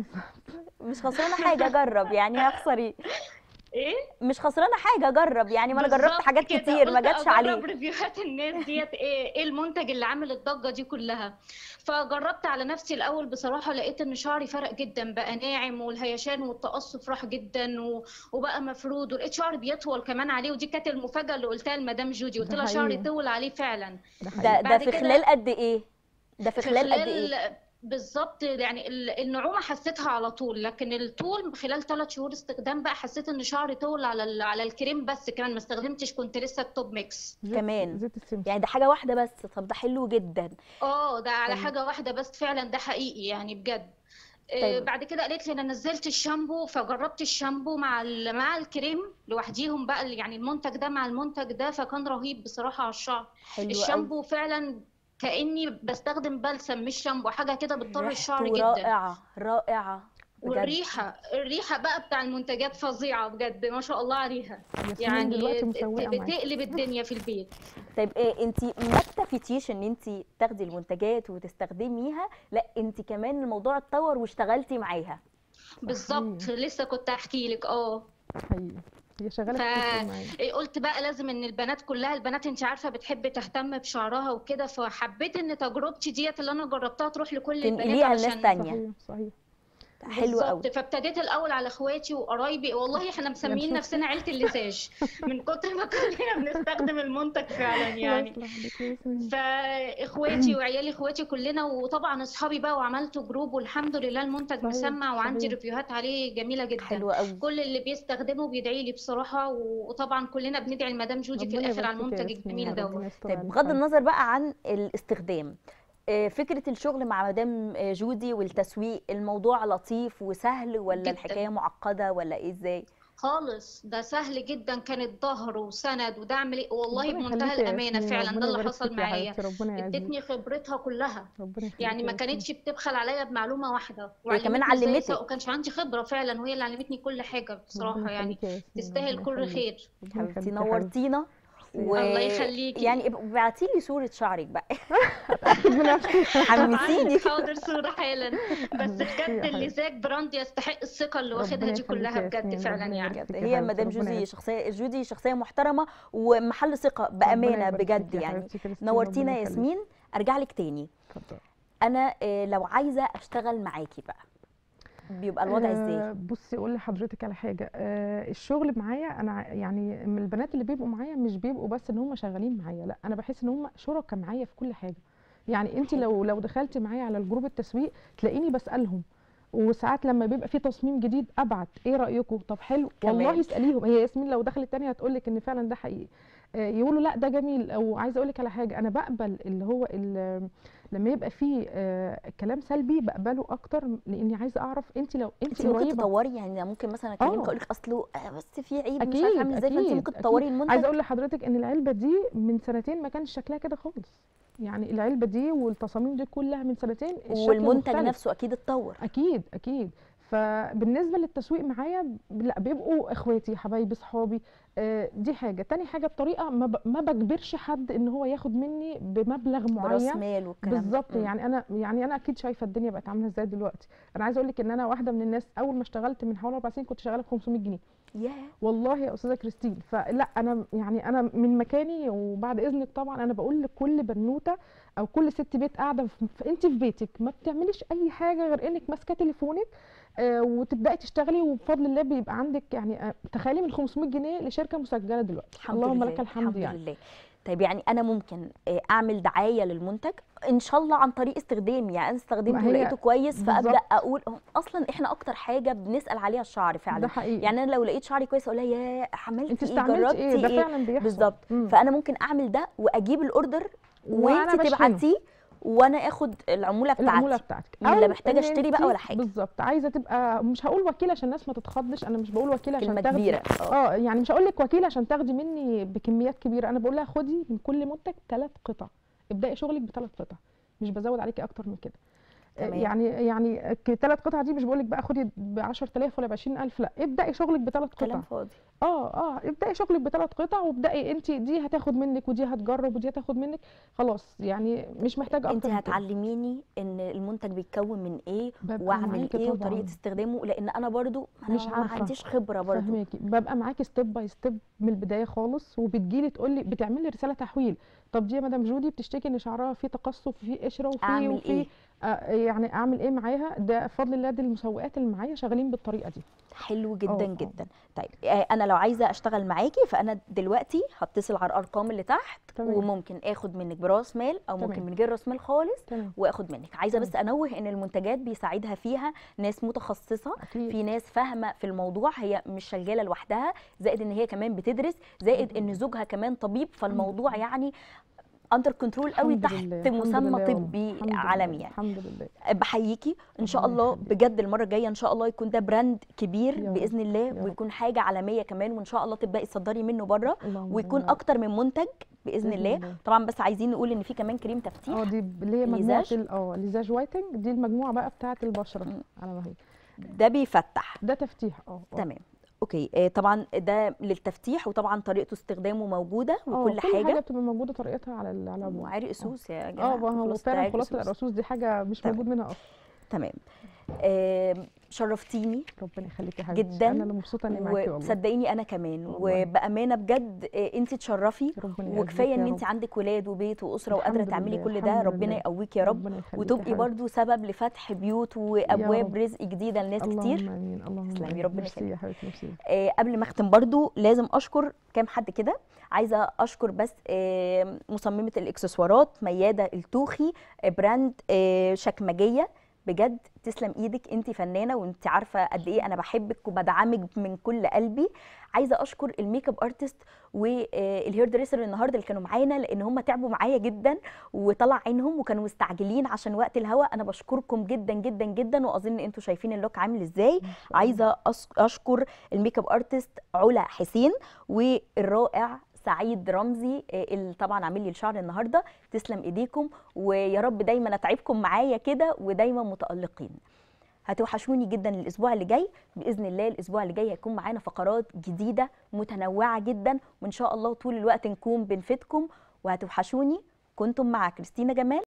مش خسرانه حاجه جرب يعني هخسر ايه ايه مش خسرانه حاجه جرب يعني ما انا جربت بالظبط حاجات كده. كتير ما قلت جاتش عليه اجرب ريفيوهات الناس ديت ايه ايه المنتج اللي عامل الضجه دي كلها فجربت على نفسي الاول بصراحه لقيت ان شعري فرق جدا بقى ناعم والهيشان والتقصف راح جدا و... وبقى مفرود ولقيت شعري بيطول كمان عليه ودي كانت المفاجاه اللي قلتها لمدام جودي قلت ده لها شعري حقيقي. طول عليه فعلا ده حقيقي. ده بعد في كده- خلال قد ايه ده في في خلال قد ايه خلال بالظبط يعني ال- النعومه حسيتها على طول لكن الطول خلال ثلاث شهور استخدام بقى حسيت ان شعري طول على ال- على الكريم بس كمان ما استخدمتش كنت لسه التوب ميكس زيت- كمان. زيت السمسم يعني ده حاجه واحده بس طب ده حلو جدا اه ده على طيب. حاجه واحده بس فعلا ده حقيقي يعني بجد آه، طيب. بعد كده قالت لي انا نزلت الشامبو فجربت الشامبو مع ال- مع الكريم لوحديهم بقى اللي- يعني المنتج ده مع المنتج ده فكان رهيب بصراحه على الشعر حلو قوي الشامبو فعلا كاني بستخدم بلسم مش شامبو حاجه كده بتطر الشعر ريحته جدا رائعه رائعه بجد والريحه الريحه بقى بتاع المنتجات فظيعه بجد ما شاء الله عليها ياسمين يعني دلوقتي ت- مسوقه معاكي بتقلب الدنيا في البيت طيب إيه انت ما اكتفيتيش ان انت تاخدي المنتجات وتستخدميها لا انت كمان الموضوع اتطور واشتغلتي معاها بالظبط لسه كنت احكي لك اه حقيقي هي شغاله ف- كتير معايا إيه، قلت بقى لازم ان البنات كلها البنات انت عارفه بتحب تهتم بشعرها وكده فحبيت ان تجربتي ديت اللي انا جربتها تروح لكل البنات تنقليها لناس علشان تانية. صحيح صحيح حلو قوي بالظبط فابتديت الاول على اخواتي وقرايبي والله احنا مسميين شوف. نفسنا عيله اللزاج من كتر ما كلنا بنستخدم المنتج فعلا يعني الله يصلح عليك يا ياسمين. فاخواتي وعيالي اخواتي كلنا وطبعا اصحابي بقى وعملت جروب والحمد لله المنتج صحيح، مسمع وعندي صحيح. ريفيوهات عليه جميله جدا حلو قوي كل اللي بيستخدمه بيدعي لي بصراحه وطبعا كلنا بندعي لمدام جودي في ربنا الاخر على يبارك فيك يا المنتج ياسمين، الجميل ربنا ده يستر طيب عليك بغض حبيبتي. النظر بقى عن الاستخدام آه، فكرة الشغل مع مدام آه، جودي والتسويق الموضوع لطيف وسهل ولا جداً. الحكاية معقدة ولا ايه ازاي؟ خالص ده سهل جدا كانت ظهر وسند ودعم لي والله ربنا بمنتهى يخليكي يا الامانه ياسمين، فعلا ربنا ده اللي يبارك حصل فيك يا معايا حبيبتي، ربنا يعزك ادتني خبرتها كلها ربنا يخليك يعني يا ما ياسمين. كانتش بتبخل عليا بمعلومه واحده هي كمان وعلمتني إزاي علمتك. أسوق، وكانش عندي خبره فعلا وهي اللي علمتني كل حاجه بصراحه ربنا يعني يخليك يا ياسمين، تستاهل ربنا كل يخليك. خير ربنا حبيبتي يخليك يا نورتينا و... الله يخليكي. يعني ابعتي لي صورة شعرك بقى حبيبتي. حمسيني حاضر صوره حالا بس بجد حبيبتي. اللي زاك براند يستحق الثقه اللي ربنا واخدها دي يخليك كلها يا بجد ياسمين، فعلا ربنا يعني يبارك بجد فيك يا هي حبيبتي، مدام ربنا جوزي يعزك. شخصية جودي شخصية محترمة ومحل ثقة ربنا بأمانة يبارك بجد فيك يا يعني حبيبتي كريستين، نورتينا ربنا يا يخليك. ياسمين ارجع لك تاني اتفضل. انا آه، لو عايزة اشتغل معاكي بقى بيبقى الوضع ازاي؟ آه، بصي اقول لحضرتك على حاجه آه، الشغل معايا انا ع- يعني من البنات اللي بيبقوا معايا مش بيبقوا بس ان هم شغالين معايا لا انا بحس ان هم شركاء معايا في كل حاجه يعني انت لو لو دخلتي معايا على الجروب التسويق تلاقيني بسالهم وساعات لما بيبقى في تصميم جديد ابعت ايه رايكم طب حلو والله كمان. اساليهم هي ياسمين لو دخلت تاني هتقول لك ان فعلا ده حقيقي آه، يقولوا لا ده جميل او عايزه اقول لك على حاجه انا بقبل اللي هو ال- لما يبقى فيه آه، كلام سلبي بقبله اكتر لاني عايزه اعرف انت لو انت انت ممكن قريبه تطوري يعني ممكن مثلا اكلمك آه. اقول لك اصله آه، بس في عيب مش اكيد عارفه اعمل ازاي فانت أكيد، ممكن أكيد. تطوري المنتج عايزه اقول لحضرتك ان العلبه دي من سنتين ما كانش شكلها كده خالص يعني العلبه دي والتصاميم دي كلها من سنتين الشكل والمنتج مختلف. نفسه اكيد اتطور اكيد اكيد فبالنسبه للتسويق معايا ب- لا بيبقوا اخواتي حبايبي صحابي آه، دي حاجه تاني حاجه بطريقه ما, ب... ما بجبرش حد ان هو ياخد مني بمبلغ براس معين مال والكلام ده. بالظبط مم. يعني انا يعني انا اكيد شايفه الدنيا بقت عامله ازاي دلوقتي انا عايزه اقول لك ان انا واحده من الناس اول ما اشتغلت من حوالي اربع سنين كنت شغاله ب 500 جنيه ياه والله يا استاذه كريستين فلا انا يعني انا من مكاني وبعد اذنك طبعا انا بقول لكل بنوته او كل ست بيت قاعده في في- انت في بيتك ما بتعمليش اي حاجه غير انك ماسكه تليفونك آه، وتبداي تشتغلي وبفضل الله بيبقى عندك يعني آه، تخيلي من 500 جنيه لشركه مسجله دلوقتي الحمد اللهم لله لك الحمد الحمد يعني لله طيب يعني انا ممكن آه، اعمل دعايه للمنتج ان شاء الله عن طريق استخدامي يعني انا استخدمته ما هي ولقيته كويس فابدا بالظبط. اقول هو اصلا احنا اكتر حاجه بنسال عليها الشعر ده فعلا حقيقي يعني انا لو لقيت شعري كويس اقول لها يا عملتي انت ايه استعملتي جربتي ايه ده ايه فعلا بيحصل بالظبط مم. فانا ممكن اعمل ده واجيب الاوردر وأنا وانت بشحنه. تبعتيه وانا اخد العموله بتاعتي العموله بتاعتك لا أو محتاجة إن أشتري بقى أنتي ولا حاجة. بالظبط عايزه تبقى مش هقول وكيل عشان الناس ما تتخضش انا مش بقول وكيل عشان كلمه تاخدي كبيره اه اه يعني مش هقول لك وكيل عشان تاخدي مني بكميات كبيره انا بقول لها خدي من كل منتج ثلاث قطع ابداي شغلك بثلاث قطع مش بزود عليكي اكتر من كده آه، تمام. يعني يعني ثلاث قطع دي مش بقول لك بقى خدي ب 10000 ولا ب 20000 لا ابداي شغلك بثلاث قطع كلام فاضي اه اه ابداي شغلك بثلاث قطع وابداي انت دي هتاخد منك ودي هتجرب ودي هتاخد منك خلاص يعني مش محتاجه اكتر انت من كده. هتعلميني ان المنتج بيتكون من ايه ببقى واعمل معاكي ايه طبعاً. وطريقه استخدامه لان انا برضو انا مش ما عارفة. عنديش خبره برضو فهماكي ببقى معاكي ستيب باي ستيب من البدايه خالص وبتجيلي تقول لي بتعمل لي رساله تحويل طب دي يا مدام جودي بتشتكي ان شعرها فيه تقصف وفيه قشره وفيه أعمل وفيه إيه؟ آه يعني اعمل ايه معاها ده بفضل الله دي المسوقات اللي معايا شغالين بالطريقه دي حلو جدا اه. جدا طيب آه، انا لو عايزه اشتغل معاكي فانا دلوقتي هتصل على الارقام اللي تحت تمام. وممكن اخد منك براس مال او ممكن تمام. من غير راس مال خالص تمام واخد منك عايزه تمام. بس انوه ان المنتجات بيساعدها فيها ناس متخصصه اكيد في ناس فاهمه في الموضوع هي مش شغاله لوحدها زائد ان هي كمان بتدرس زائد ان زوجها كمان طبيب فالموضوع يعني اندر كنترول قوي الحمد تحت لله، الحمد مسمى لله والله، طبي الحمد لله، عالمي يعني الحمد لله بحييكي ان شاء ربنا الله يخليك. بجد المره الجايه ان شاء الله يكون ده براند كبير يا رب، باذن الله يا رب. ويكون حاجه عالميه كمان وان شاء الله تبداي تصدري منه بره اللهم ويكون آمين. اكتر من منتج باذن بإذن الله الله. طبعا بس عايزين نقول ان في كمان كريم تفتيح اه دي اللي هي مجموعه ليزاج. ال- اه ليزاج وايتنج دي المجموعه بقى بتاعه البشره مم. على ما هي ده بيفتح ده تفتيح اه آه. تمام اوكي آه طبعا ده للتفتيح وطبعا طريقته استخدامه موجوده اه وكل كل حاجه حاجه بتبقى موجوده طريقتها على ال- على العمود. وعرق سوس يا جماعه اه ما هو خلاصة فعلا عرق خلاصه سوس. الرصوص دي حاجه مش تمام. موجود منها اصلا تمام آم، شرفتيني ربنا يخليكي يا حبيبتي جداً انا اللي مبسوطه اني معاكي والله وصدقيني انا كمان والله. وبامانه بجد انت تشرفي ربنا يعزك وكفايه يا ان رب. انت عندك ولاد وبيت واسره وقادره الحمد تعملي لله، كل ده الحمد ربنا لله. يقويك يا رب ربنا يخليكي يا وتبقي حبيبتي. برضو سبب لفتح بيوت وابواب رب. رزق جديده لناس كتير اللهم امين اللهم تسلمي، آمين. ربنا ميرسي يخليك. يا حبيبتي ميرسي آه قبل ما اختم برضو لازم اشكر كام حد كده عايزه اشكر بس آه مصممه الاكسسوارات مياده التوخي آه براند آه شكمجيه بجد تسلم ايدك انت فنانه وانت عارفه قد ايه انا بحبك وبدعمك من كل قلبي عايزه اشكر الميك اب ارتست والهير دريسر النهارده اللي كانوا معانا لان هم تعبوا معايا جدا وطلع عينهم وكانوا مستعجلين عشان وقت الهواء انا بشكركم جدا جدا جدا واظن انتوا شايفين اللوك عامل ازاي عايزه أس- اشكر الميك اب ارتست علا حسين والرائع سعيد رمزي آه، اللي طبعا عامل لي الشعر النهارده تسلم ايديكم ويا رب دايما اتعبكم معايا كده ودايما متالقين هتوحشوني جدا الاسبوع اللي جاي باذن الله الاسبوع اللي جاي هيكون معانا فقرات جديده متنوعه جدا وان شاء الله طول الوقت نكون بنفيدكم وهتوحشوني كنتم مع كريستينا جمال